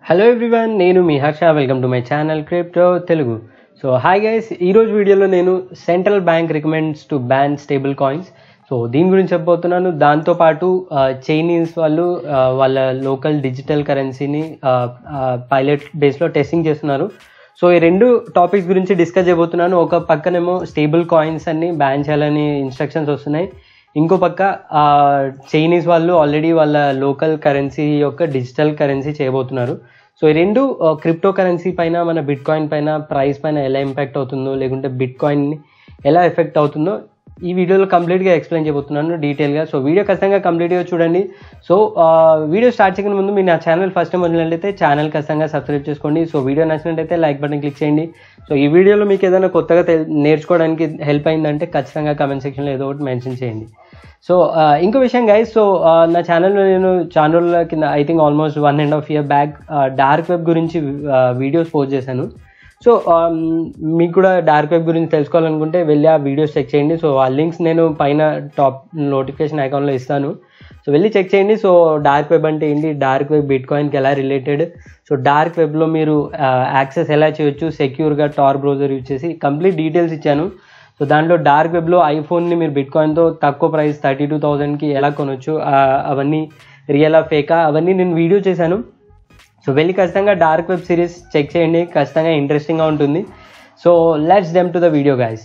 hello everyone నేను మీ Harsha welcome to my channel crypto Telugu so hi guys ఈరోజు వీడియోలో నేను central bank recommends to ban stable coins so దీని గురించి చెప్పబోతున్నాను దాంతోపాటు చైనీస్ వాళ్ళు ఆ, వాళ్ళ లోకల్ డిజిటల్ కరెన్సీని పైలట్ బేస్లో టెస్టింగ్ చేస్తున్నారు సో ఈ రెండు టాపిక్స్ గురించి డిస్కస్ చేయబోతున్నాను ఒక పక్కనేమో స్టేబుల్ కాయిన్స్ అన్ని బ్యాన్ చేయాలని ఇన్స్ట్రక్షన్స్ వస్తున్నాయి ఇంకో పక్క ఆ, చైనీస్ వాళ్ళు ఆల్రెడీ వాళ్ళ లోకల్ కరెన్సీ యొక్క డిజిటల్ కరెన్సీ చేయబోతున్నారు సో ఈ రెండు క్రిప్టో కరెన్సీ పైన మన బిట్ కాయిన్ పైన ప్రైస్ పైన ఎలా ఇంపాక్ట్ అవుతుందో లేకుంటే బిట్ కాయిన్ ఎలా ఎఫెక్ట్ అవుతుందో ఈ వీడియోలో కంప్లీట్గా ఎక్స్ప్లెయిన్ చేయబోతున్నాను డీటెయిల్గా సో వీడియో ఖచ్చితంగా కంప్లీట్గా చూడండి సో వీడియో స్టార్ట్ చేయక ముందు మీరు నా ఛానల్ ఫస్ట్ టైం వదిలినట్లయితే ఛానల్ ఖచ్చితంగా సబ్స్క్రైబ్ చేసుకోండి సో వీడియో నచ్చినట్టయితే లైక్ బటన్ క్లిక్ చేయండి సో ఈ వీడియోలో మీకు ఏదైనా కొత్తగా తెల్- నేర్చుకోవడానికి హెల్ప్ అయిందంటే ఖచ్చితంగా కమెంట్ సెక్షన్లో ఏదో ఒకటి మెన్షన్ చేయండి సో ఇంకో విషయం గైస్ సో నా ఛానల్లో నేను చాలా రోజుల కింద I think almost one and half year back dark web గురించి వీడియోస్ పోస్ట్ చేశాను సో మీకు కూడా డార్క్ వెబ్ గురించి తెలుసుకోవాలనుకుంటే వెళ్ళి ఆ వీడియోస్ చెక్ చేయండి సో ఆ లింక్స్ నేను పైన టాప్ నోటిఫికేషన్ ఐకాన్లో ఇస్తాను సో వెళ్ళి చెక్ చేయండి సో డార్క్ వెబ్ అంటే ఏంటి డార్క్ వెబ్ బిట్ కాయిన్కి ఎలా రిలేటెడ్ సో డార్క్ వెబ్లో మీరు యాక్సెస్ ఎలా చేయొచ్చు సెక్యూర్గా టార్ బ్రౌజర్ యూజ్ చేసి కంప్లీట్ డీటెయిల్స్ ఇచ్చాను సో దాంట్లో డార్క్ వెబ్లో ఐఫోన్ని మీరు బిట్ కాయిన్తో తక్కువ ప్రైస్ థర్టీ టూ థౌజండ్కి ఎలా కొనొచ్చు ఆ, అవన్నీ రియలా ఫేకా అవన్నీ నేను వీడియో చేశాను సో వెళ్ళి ఖచ్చితంగా డార్క్ వెబ్ సిరీస్ చెక్ చేయండి ఖచ్చితంగా ఇంట్రెస్టింగ్గా ఉంటుంది so let's them to the video guys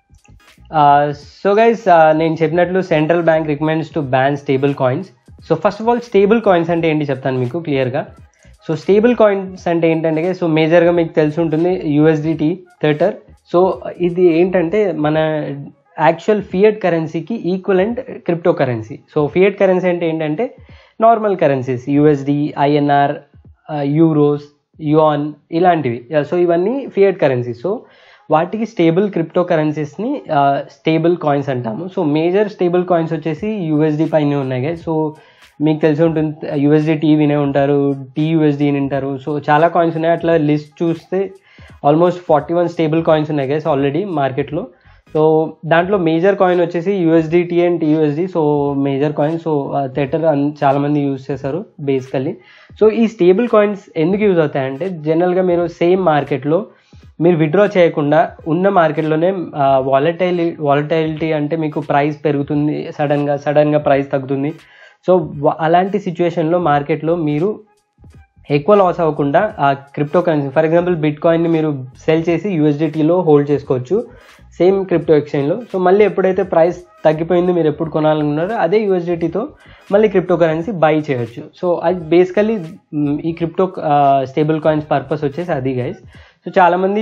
so guys నేను చెప్పినట్లు central bank recommends to ban stable coins so first of all stable coins అంటే ఏంటి చెప్తాను మీకు క్లియర్గా సో స్టేబుల్ కాయిన్స్ అంటే ఏంటంటే సో మేజర్గా మీకు తెలిసి ఉంటుంది యూఎస్డిటీ థియేటర్ సో ఇది ఏంటంటే మన యాక్చువల్ ఫియట్ కరెన్సీకి equivalent crypto currency so fiat currency అంటే ఏంటంటే normal currencies USD INR euros yuan ఇలాంటివి సో ఇవన్నీ ఫియట్ కరెన్సీ సో వాటికి స్టేబుల్ క్రిప్టో కరెన్సీస్ని స్టేబుల్ కాయిన్స్ అంటాము సో మేజర్ స్టేబుల్ కాయిన్స్ వచ్చేసి యూఎస్డి పైన ఉన్నాయి కదా సో మీకు తెలిసి ఉంటుంది యూఎస్డి టీ వినే ఉంటారు టీ యూఎస్డి ఉంటారు సో చాలా కాయిన్స్ ఉన్నాయి అట్లా లిస్ట్ చూస్తే almost forty one stable coins ఉన్నాయి గైస్ ఆల్రెడీ మార్కెట్లో సో దాంట్లో మేజర్ కాయిన్ వచ్చేసి USDT and TUSD so major coin so Tether చాలా మంది యూజ్ చేశారు బేసికల్లీ సో ఈ స్టేబుల్ కాయిన్స్ ఎందుకు యూజ్ అవుతాయంటే జనరల్గా మీరు సేమ్ మార్కెట్లో మీరు విత్డ్రా చేయకుండా ఉన్న మార్కెట్లోనే వాలటైల్ వాలటైలిటీ అంటే మీకు ప్రైస్ పెరుగుతుంది సడన్గా సడన్గా ప్రైస్ తగ్గుతుంది సో వ- అలాంటి సిచ్యువేషన్లో మార్కెట్లో మీరు ఎక్కువ లాస్ అవ్వకుండా ఆ క్రిప్టో కరెన్సీ ఫర్ ఎగ్జాంపుల్ బిట్ కాయిన్ని మీరు సెల్ చేసి యూఎస్డిటీలో హోల్డ్ చేసుకోవచ్చు సేమ్ క్రిప్టో ఎక్స్చేంజ్లో సో మళ్ళీ ఎప్పుడైతే ప్రైస్ తగ్గిపోయిందో మీరు ఎప్పుడు కొనాలనుకున్నారో అదే యూఎస్డిటీతో మళ్ళీ క్రిప్టో కరెన్సీ బై చేయొచ్చు సో అది బేసికలీ ఈ క్రిప్టో స్టేబుల్ కాయిన్స్ పర్పస్ వచ్చేసి అది గైస్ సో చాలామంది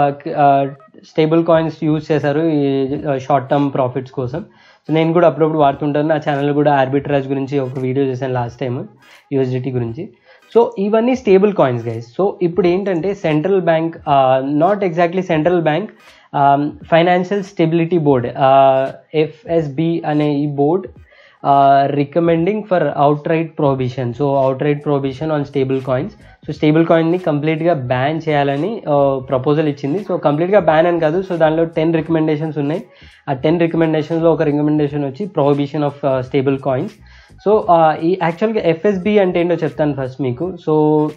స్టేబుల్ కాయిన్స్ యూజ్ చేశారు ఈ షార్ట్ టర్మ్ ప్రాఫిట్స్ కోసం సో నేను కూడా అప్పుడప్పుడు వాడుతుంటాను నా ఛానల్ కూడా ఆర్బిట్రాజ్ గురించి ఒక వీడియో చేశాను లాస్ట్ టైం యూఎస్డిటీ గురించి సో ఇవన్నీ స్టేబుల్ కాయిన్స్ గైస్ సో ఇప్పుడు ఏంటంటే central bank not exactly central bank financial stability board FSB అనే ఈ board recommending for outright prohibition so outright prohibition on stable coins so stable కాయిన్ని కంప్లీట్గా ban చేయాలని proposal ఇచ్చింది so కంప్లీట్గా ban అని కాదు సో దానిలో టెన్ రికమెండేషన్స్ ఉన్నాయి ఆ టెన్ రికమెండేషన్స్లో ఒక రికమెండేషన్ వచ్చి prohibition of stable coins so ఈ యాక్చువల్గా ఎఫ్ఎస్బి అంటే ఏంటో చెప్తాను ఫస్ట్ మీకు సో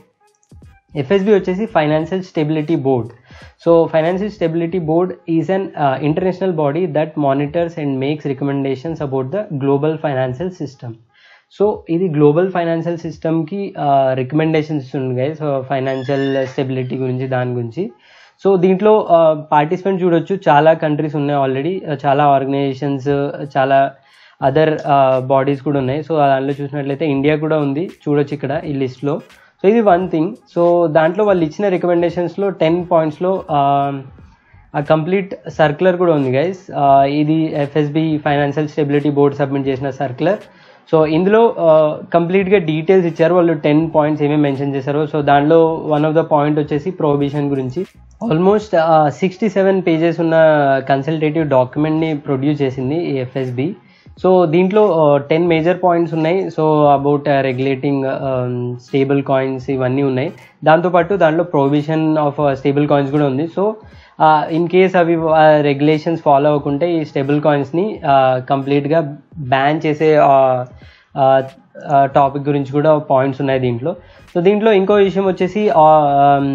ఎఫ్ఎస్బి వచ్చేసి financial stability board so financial stability board is an international body that monitors and makes recommendations about the global financial system so ఇది global financial సిస్టమ్కి recommendations ఇస్తుంది గైస్ ఫైనాన్షియల్ స్టెబిలిటీ గురించి దాని గురించి so దీంట్లో participant చూడొచ్చు చాలా కంట్రీస్ ఉన్నాయి ఆల్రెడీ చాలా ఆర్గనైజేషన్స్ చాలా అదర్ బాడీస్ కూడా ఉన్నాయి సో దాంట్లో చూసినట్లయితే ఇండియా కూడా ఉంది చూడొచ్చు ఇక్కడ ఈ లిస్ట్లో సో ఇది వన్ థింగ్ సో దాంట్లో వాళ్ళు ఇచ్చిన రికమెండేషన్స్లో టెన్ పాయింట్స్లో ఆ కంప్లీట్ సర్క్యులర్ కూడా ఉంది గైస్ ఇది FSB financial stability board submit చేసిన సర్క్యులర్ సో ఇందులో కంప్లీట్గా డీటెయిల్స్ ఇచ్చారు వాళ్ళు టెన్ పాయింట్స్ ఏమేమి మెన్షన్ చేశారో సో దానిలో వన్ ఆఫ్ ద పాయింట్ వచ్చేసి ప్రొహిబిషన్ గురించి ఆల్మోస్ట్ సిక్స్టీ సెవెన్ పేజెస్ ఉన్న కన్సల్టేటివ్ డాక్యుమెంట్ని ప్రొడ్యూస్ చేసింది ఈ ఎఫ్ఎస్బి సో దీంట్లో టెన్ మేజర్ పాయింట్స్ ఉన్నాయి so about regulating stable coins ఇవన్నీ ఉన్నాయి దాంతోపాటు దాంట్లో ప్రొవిజన్ ఆఫ్ స్టేబుల్ కాయిన్స్ కూడా ఉంది సో ఇన్ కేస్ అవి రెగ్యులేషన్స్ ఫాలో అవ్వకుంటే ఈ స్టేబుల్ కాయిన్స్ని కంప్లీట్గా బ్యాన్ చేసే టాపిక్ గురించి కూడా పాయింట్స్ ఉన్నాయి దీంట్లో సో సో దీంట్లో ఇంకో విషయం వచ్చేసి ఆ, ఆమ్,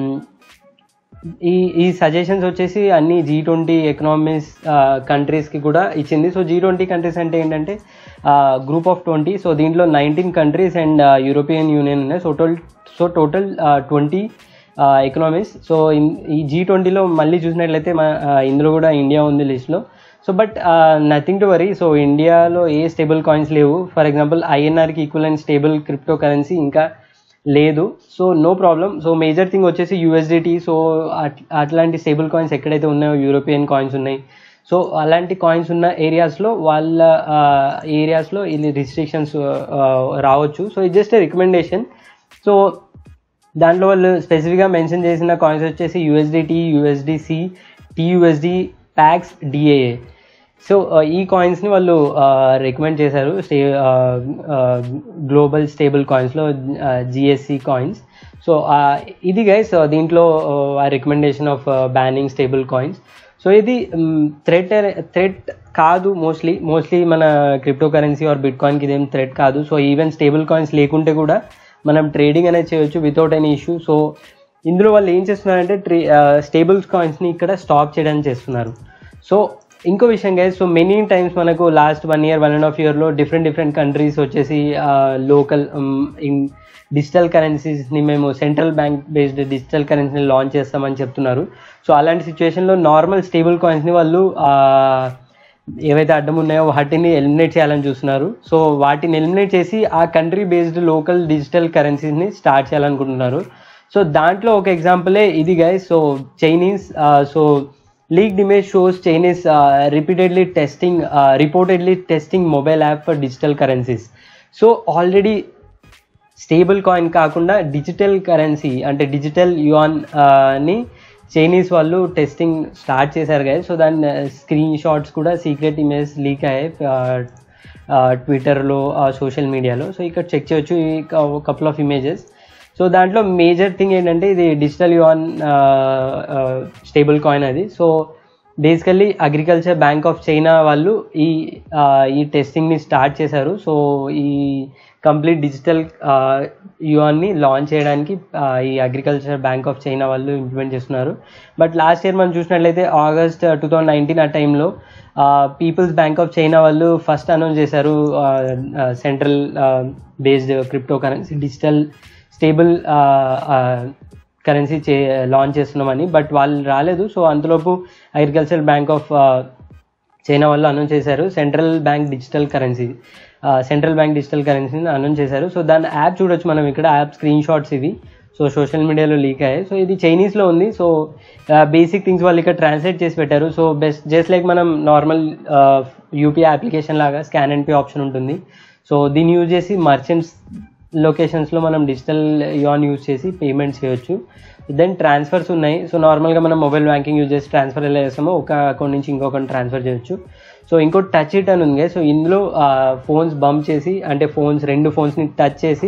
ఈ ఈ సజెషన్స్ వచ్చేసి అన్ని జీ ట్వంటీ ఎకనామీస్ కంట్రీస్కి కూడా ఇచ్చింది సో జీ ట్వంటీ కంట్రీస్ అంటే ఏంటంటే గ్రూప్ ఆఫ్ ట్వంటీ సో దీంట్లో nineteen countries and European Union ఉన్నాయి so toll so total twenty economies so ఈ జీ ట్వంటీలో మళ్ళీ చూసినట్లయితే మన ఆ, ఇందులో కూడా ఇండియా ఉంది లిస్ట్లో so but nothing to worry so ఇండియాలో ఏ స్టేబుల్ కాయిన్స్ లేవు ఫర్ ఎగ్జాంపుల్ ఐఎన్ఆర్కి ఈక్వల్ స్టేబుల్ క్రిప్టో కరెన్సీ ఇంకా లేదు so no problem so major thing వచ్చేసి యూఎస్డిటీ సో అట్లాంటి స్టేబుల్ కాయిన్స్ ఎక్కడైతే ఉన్నాయో యూరోపియన్ కాయిన్స్ ఉన్నాయి సో అలాంటి కాయిన్స్ ఉన్న ఏరియాస్లో వాళ్ళ ఏరియాస్లో ఇది రిస్ట్రిక్షన్స్ రావచ్చు సో ఇది జస్ట్ రికమెండేషన్ సో దాంట్లో వాళ్ళు స్పెసిఫిక్గా మెన్షన్ చేసిన కాయిన్స్ వచ్చేసి USDT USDC TUSD Pax DAA so ఈ కాయిన్స్ని వాళ్ళు రికమెండ్ చేశారు స్టే గ్లోబల్ స్టేబుల్ కాయిన్స్లో జిఎస్సి కాయిన్స్ సో ఇది గైస్ దీంట్లో ఆ recommendation of banning stable coins so ఇది థ్రెట్ థ్రెట్ కాదు మోస్ట్లీ మోస్ట్లీ మన క్రిప్టో కరెన్సీ ఆర్ బిట్ కాయిన్కి ఇదేం థ్రెట్ కాదు సో ఈవెన్ స్టేబుల్ కాయిన్స్ లేకుంటే కూడా మనం ట్రేడింగ్ అనేది చేయొచ్చు వితౌట్ ఎనీ ఇష్యూ సో ఇందులో వాళ్ళు ఏం చేస్తున్నారంటే ట్రే స్టేబుల్ కాయిన్స్ని ఇక్కడ స్టాప్ చేయడానికి చేస్తున్నారు సో ఇంకో విషయం గైస్ సో మెనీ టైమ్స్ మనకు last one year one and half ఇయర్లో డిఫరెంట్ డిఫరెంట్ కంట్రీస్ వచ్చేసి లోకల్ ఇన్ డిజిటల్ కరెన్సీస్ని మేము సెంట్రల్ బ్యాంక్ బేస్డ్ డిజిటల్ కరెన్సీని లాంచ్ చేస్తామని చెప్తున్నారు సో అలాంటి సిచ్యువేషన్లో నార్మల్ స్టేబుల్ కాయిన్స్ని వాళ్ళు ఆ, ఏవైతే అడ్డం ఉన్నాయో వాటిని ఎలిమినేట్ చేయాలని చూస్తున్నారు సో వాటిని ఎలిమినేట్ చేసి ఆ కంట్రీ బేస్డ్ లోకల్ డిజిటల్ కరెన్సీస్ని స్టార్ట్ చేయాలనుకుంటున్నారు సో దాంట్లో ఒక ఎగ్జాంపులే ఇది guys so Chinese so leak image shows Chinese repeatedly testing reportedly testing mobile app for digital currencies so already stable coin కాకుండా డిజిటల్ కరెన్సీ అంటే డిజిటల్ యువాన్ ని Chinese వాళ్ళు టెస్టింగ్ స్టార్ట్ చేశారు కదా సో దాని స్క్రీన్ షాట్స్ కూడా secret image leak అయ్యాయి ట్విట్టర్లో సోషల్ మీడియాలో సో ఇక్కడ చెక్ చేయొచ్చు ఈ కపుల్ ఆఫ్ ఇమేజెస్ సో దాంట్లో మేజర్ థింగ్ ఏంటంటే ఇది డిజిటల్ యువాన్ స్టేబుల్ కాయిన్ అది so basically agriculture bank of China వాళ్ళు ఈ ఆ, ఈ టెస్టింగ్ని స్టార్ట్ చేశారు సో ఈ కంప్లీట్ డిజిటల్ యువాన్ని లాంచ్ చేయడానికి ఆ, ఈ అగ్రికల్చర్ బ్యాంక్ ఆఫ్ చైనా వాళ్ళు ఇంప్లిమెంట్ చేస్తున్నారు బట్ లాస్ట్ ఇయర్ మనం చూసినట్లయితే ఆగస్ట్ టూ థౌజండ్ నైన్టీన్ ఆ టైంలో పీపుల్స్ బ్యాంక్ ఆఫ్ చైనా వాళ్ళు ఫస్ట్ అనౌన్స్ చేశారు central based crypto currency digital stable currency చే లాంచ్ చేస్తున్నామని బట్ వాళ్ళు రాలేదు సో అంతలోపు అగ్రికల్చర్ బ్యాంక్ ఆఫ్ చైనా వాళ్ళు అనౌన్స్ చేశారు central bank digital currency central bank digital కరెన్సీని అనౌన్స్ చేశారు సో దాని యాప్ చూడొచ్చు మనం ఇక్కడ యాప్ స్క్రీన్ షాట్స్ ఇవి సో సోషల్ మీడియాలో లీక్ అయ్యాయి సో ఇది చైనీస్లో ఉంది సో బేసిక్ థింగ్స్ వాళ్ళు ఇక్కడ ట్రాన్స్లేట్ చేసి పెట్టారు సో బెస్ట్ జస్ట్ లైక్ మనం నార్మల్ యూపీఐ అప్లికేషన్ లాగా స్కాన్ అండ్ పే ఆప్షన్ ఉంటుంది సో దీన్ని యూజ్ చేసి మర్చెంట్స్ లొకేషన్స్లో మనం డిజిటల్ యూన్ యూజ్ చేసి పేమెంట్స్ చేయొచ్చు దెన్ ట్రాన్స్ఫర్స్ ఉన్నాయి సో నార్మల్గా మనం మొబైల్ బ్యాంకింగ్ యూజ్ చేసి ట్రాన్స్ఫర్ ఎలా చేస్తామో ఒక అకౌంట్ నుంచి ఇంకొకటి ట్రాన్స్ఫర్ చేయొచ్చు సో ఇంకో టచ్ ఇట్ అని ఉంది సో ఇందులో ఫోన్స్ బంప్ చేసి అంటే ఫోన్స్ రెండు ఫోన్స్ని టచ్ చేసి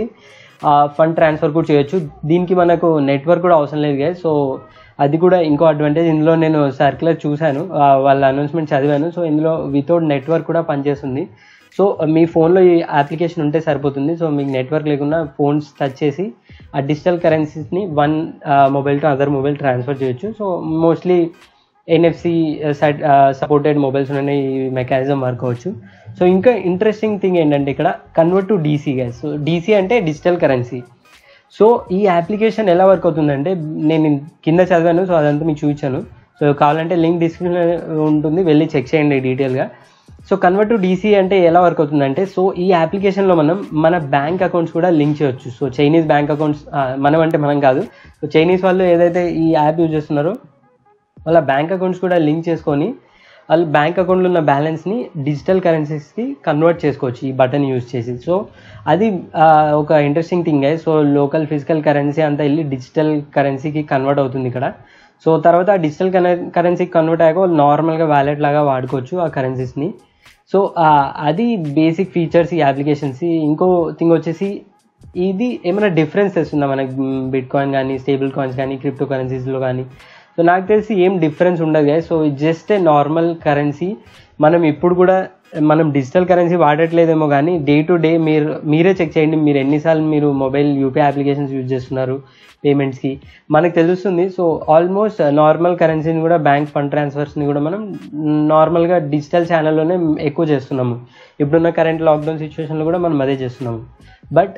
ఫండ్ ట్రాన్స్ఫర్ కూడా చేయొచ్చు దీనికి మనకు నెట్వర్క్ కూడా అవసరం లేదు కదా సో అది కూడా ఇంకో అడ్వాంటేజ్ ఇందులో నేను సర్క్యులర్ చూశాను ఆ, వాళ్ళ అనౌన్స్మెంట్ చదివాను సో ఇందులో వితౌట్ నెట్వర్క్ కూడా పనిచేస్తుంది సో మీ ఫోన్లో ఈ అప్లికేషన్ ఉంటే సరిపోతుంది సో మీకు నెట్వర్క్ లేకుండా ఫోన్స్ టచ్ చేసి ఆ డిజిటల్ కరెన్సీస్ని one mobile to other mobile transfer చేయొచ్చు so mostly NFC supported mobiles ఉన్నాయి ఈ మెకానిజం వర్క్ అవ్వచ్చు సో ఇంకా ఇంట్రెస్టింగ్ థింగ్ ఏంటంటే ఇక్కడ convert to DC gas so DC అంటే డిజిటల్ కరెన్సీ సో ఈ అప్లికేషన్ ఎలా వర్క్ అవుతుందంటే నేను కింద చదివాను సో అదంతా మీకు చూపించాను సో కావాలంటే లింక్ డిస్క్రిప్షన్ ఉంటుంది వెళ్ళి చెక్ చేయండి డీటెయిల్గా సో కన్వర్ట్ టు డీసీ అంటే ఎలా వర్క్ అవుతుందంటే సో ఈ అప్లికేషన్లో మనం మన బ్యాంక్ అకౌంట్స్ కూడా లింక్ చేయొచ్చు సో చైనీస్ బ్యాంక్ అకౌంట్స్ మనం అంటే మనం కాదు సో చైనీస్ వాళ్ళు ఏదైతే ఈ యాప్ యూజ్ చేస్తున్నారో వాళ్ళ బ్యాంక్ అకౌంట్స్ కూడా లింక్ చేసుకొని వాళ్ళు బ్యాంక్ అకౌంట్లో ఉన్న బ్యాలెన్స్ని డిజిటల్ కరెన్సీస్కి కన్వర్ట్ చేసుకోవచ్చు ఈ బటన్ యూజ్ చేసి సో అది ఆ, ఒక interesting thing so local physical currency అంతా వెళ్ళి డిజిటల్ కరెన్సీకి కన్వర్ట్ అవుతుంది ఇక్కడ సో తర్వాత ఆ డిజిటల్ కరెన్సీకి కన్వర్ట్ అయ్యాక వాళ్ళు నార్మల్గా వ్యాలెట్ లాగా వాడుకోవచ్చు ఆ కరెన్సీస్ని సో ఆ, అది బేసిక్ ఫీచర్స్ ఈ అప్లికేషన్స్ ఇంకో థింగ్ వచ్చేసి ఇది ఏమైనా డిఫరెన్స్ తెస్తుందా మనకి బిట్ కాయిన్ కానీ స్టేబుల్ కాయిన్స్ కానీ క్రిప్టో కరెన్సీస్లో కానీ సో నాకు తెలిసి ఏం డిఫరెన్స్ ఉండదు కదా so just a normal currency మనం ఇప్పుడు కూడా మనం డిజిటల్ కరెన్సీ వాడట్లేదేమో కానీ డే టు డే మీరు మీరే చెక్ చేయండి మీరు ఎన్నిసార్లు మీరు మొబైల్ యూపీఐ అప్లికేషన్స్ యూజ్ చేస్తున్నారు పేమెంట్స్కి మనకు తెలుస్తుంది సో ఆల్మోస్ట్ నార్మల్ కరెన్సీని కూడా బ్యాంక్ ఫండ్ ట్రాన్స్ఫర్స్ని కూడా మనం నార్మల్గా డిజిటల్ ఛానల్లోనే ఎక్కువ చేస్తున్నాము ఇప్పుడున్న కరెంట్ లాక్డౌన్ సిచ్యువేషన్లో కూడా మనం అదే చేస్తున్నాము బట్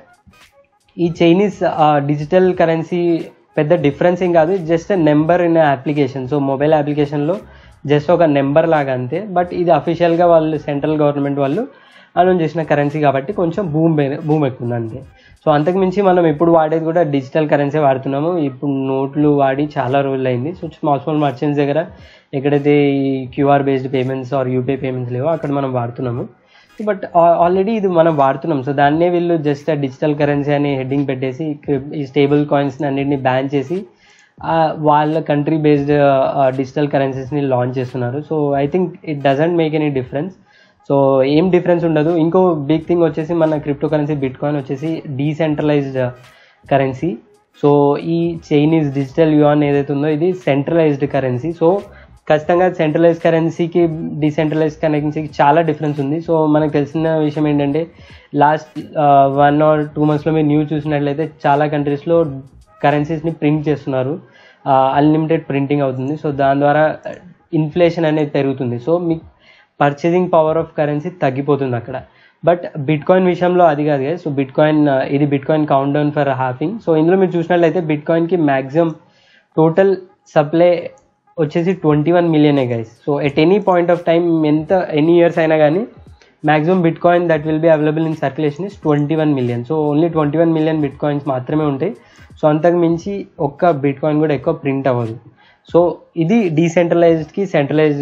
ఈ చైనీస్ డిజిటల్ కరెన్సీ పెద్ద డిఫరెన్స్ ఏం కాదు just number in application so mobile అప్లికేషన్లో జస్ట్ ఒక నెంబర్ లాగా అంతే బట్ ఇది అఫీషియల్గా వాళ్ళు సెంట్రల్ గవర్నమెంట్ వాళ్ళు అనౌన్స్ చేసిన కరెన్సీ కాబట్టి కొంచెం భూమి భూమి ఎక్కువ అంతే సో అంతకుమించి మనం ఎప్పుడు వాడేది కూడా డిజిటల్ కరెన్సీ వాడుతున్నాము ఇప్పుడు నోట్లు వాడి చాలా రోజులు అయింది సో స్మాల్ స్మాల్ మర్చెంట్స్ దగ్గర ఎక్కడైతే ఈ QR based payments or UPI payments లేవో అక్కడ మనం వాడుతున్నాము బట్ ఆల్రెడీ ఇది మనం వాడుతున్నాం సో దాన్నే వీళ్ళు జస్ట్ డిజిటల్ కరెన్సీ అని హెడ్డింగ్ పెట్టేసి ఈ స్టేబుల్ కాయిన్స్ అన్నింటిని బ్యాన్ చేసి వాళ్ళ కంట్రీ బేస్డ్ డిజిటల్ కరెన్సీస్ని లాంచ్ చేస్తున్నారు so I think it doesn't make any difference so ఏం డిఫరెన్స్ ఉండదు ఇంకో బిగ్ థింగ్ వచ్చేసి మన క్రిప్టో కరెన్సీ బిట్ కాయిన్ వచ్చేసి డీసెంట్రలైజ్డ్ కరెన్సీ సో ఈ చైనీస్ డిజిటల్ యువాన్ ఏదైతే ఉందో ఇది సెంట్రలైజ్డ్ కరెన్సీ సో ఖచ్చితంగా సెంట్రలైజ్ కరెన్సీకి డీసెంట్రలైజ్ కరెన్సీకి చాలా డిఫరెన్స్ ఉంది సో మనకు తెలిసిన విషయం ఏంటంటే లాస్ట్ వన్ ఆర్ టూ మంత్స్లో మీరు న్యూస్ చూసినట్లయితే చాలా కంట్రీస్లో కరెన్సీస్ని ప్రింట్ చేస్తున్నారు అన్లిమిటెడ్ ప్రింటింగ్ అవుతుంది సో దాని ద్వారా ఇన్ఫ్లేషన్ అనేది పెరుగుతుంది సో మీకు పర్చేసింగ్ పవర్ ఆఫ్ కరెన్సీ తగ్గిపోతుంది అక్కడ బట్ బిట్ కాయిన్ విషయంలో అది కాదు కదా సో బిట్ కాయిన్ ఇది bitcoin countdown for halving so ఇందులో మీరు చూసినట్లయితే బిట్ కాయిన్కి మ్యాక్సిమం టోటల్ సప్లై వచ్చేసి ట్వంటీ వన్ మిలియనే guys so at any point of time ఎంత ఎనీ ఇయర్స్ అయినా కానీ maximum bitcoin that will be available in circulation is twenty one million so only twenty one million bitcoins మాత్రమే ఉంటాయి so అంతకు మించి ఒక్క bit coin కూడా ఎక్కువ ప్రింట్ అవ్వదు సో ఇది డీసెంట్రలైజ్డ్కి centralised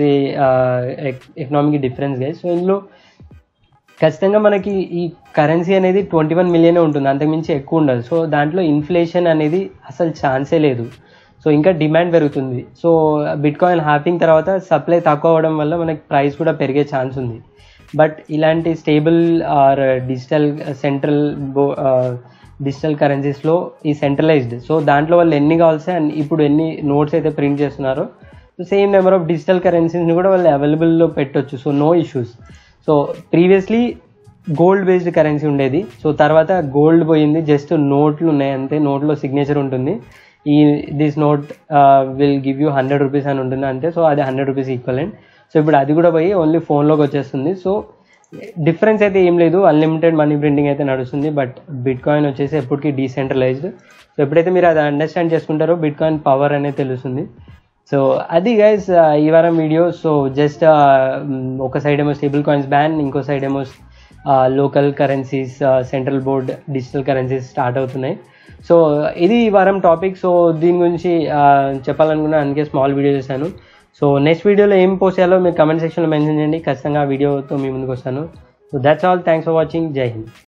economic difference guys so ఇందులో ఖచ్చితంగా మనకి ఈ కరెన్సీ అనేది ట్వంటీ వన్ మిలియనే ఉంటుంది అంతకుమించి ఎక్కువ ఉండదు సో దాంట్లో ఇన్ఫ్లేషన్ అనేది అసలు ఛాన్సే లేదు సో ఇంకా డిమాండ్ పెరుగుతుంది సో బిట్ కాయిన్ హ్యాపింగ్ తర్వాత సప్లై తక్కువ అవ్వడం వల్ల మనకి ప్రైస్ కూడా పెరిగే ఛాన్స్ ఉంది బట్ ఇలాంటి స్టేబుల్ ఆర్ డిజిటల్ సెంట్రల్ బో డిజిటల్ కరెన్సీస్లో ఈ సెంట్రలైజ్డ్ సో దాంట్లో వాళ్ళు ఎన్ని కావాల్సి అండ్ ఇప్పుడు ఎన్ని నోట్స్ అయితే ప్రింట్ చేస్తున్నారో so same number of digital కరెన్సీస్ని కూడా వాళ్ళు అవైలబుల్లో పెట్టొచ్చు so no issues so previously gold based currency ఉండేది సో తర్వాత గోల్డ్ పోయింది జస్ట్ నోట్లు ఉన్నాయి అంతే నోట్లో సిగ్నేచర్ ఉంటుంది ఈ this note will give you hundred rupees అని ఉంటుంది అంతే సో అది హండ్రెడ్ రూపీస్ ఈక్వలెంట్ సో ఇప్పుడు అది కూడా పోయి ఓన్లీ ఫోన్లోకి వచ్చేస్తుంది సో డిఫరెన్స్ అయితే ఏం లేదు అన్లిమిటెడ్ మనీ ప్రింటింగ్ అయితే నడుస్తుంది బట్ బిట్ కాయిన్ వచ్చేసి ఎప్పటికీ డీసెంట్రలైజ్డ్ సో ఎప్పుడైతే మీరు అది అండర్స్టాండ్ చేసుకుంటారో బిట్ కాయిన్ పవర్ అనేది తెలుస్తుంది సో అది గైస్ ఈ వారం వీడియో సో జస్ట్ ఒక సైడ్ ఏమో స్టేబుల్ కాయిన్స్ బ్యాన్ ఇంకో సైడ్ ఏమో local currencies central board digital currencies start అవుతున్నాయి సో ఇది ఈ వారం టాపిక్ సో దీని గురించి చెప్పాలనుకున్నా అందుకే స్మాల్ వీడియో చేశాను సో నెక్స్ట్ వీడియోలో ఏం పోస్ట్ చేయాలో మీరు కమెంట్ సెక్షన్లో మెన్షన్ చేయండి ఖచ్చితంగా ఆ వీడియోతో మీ ముందుకు వస్తాను so that's all thanks for watching జై హింద్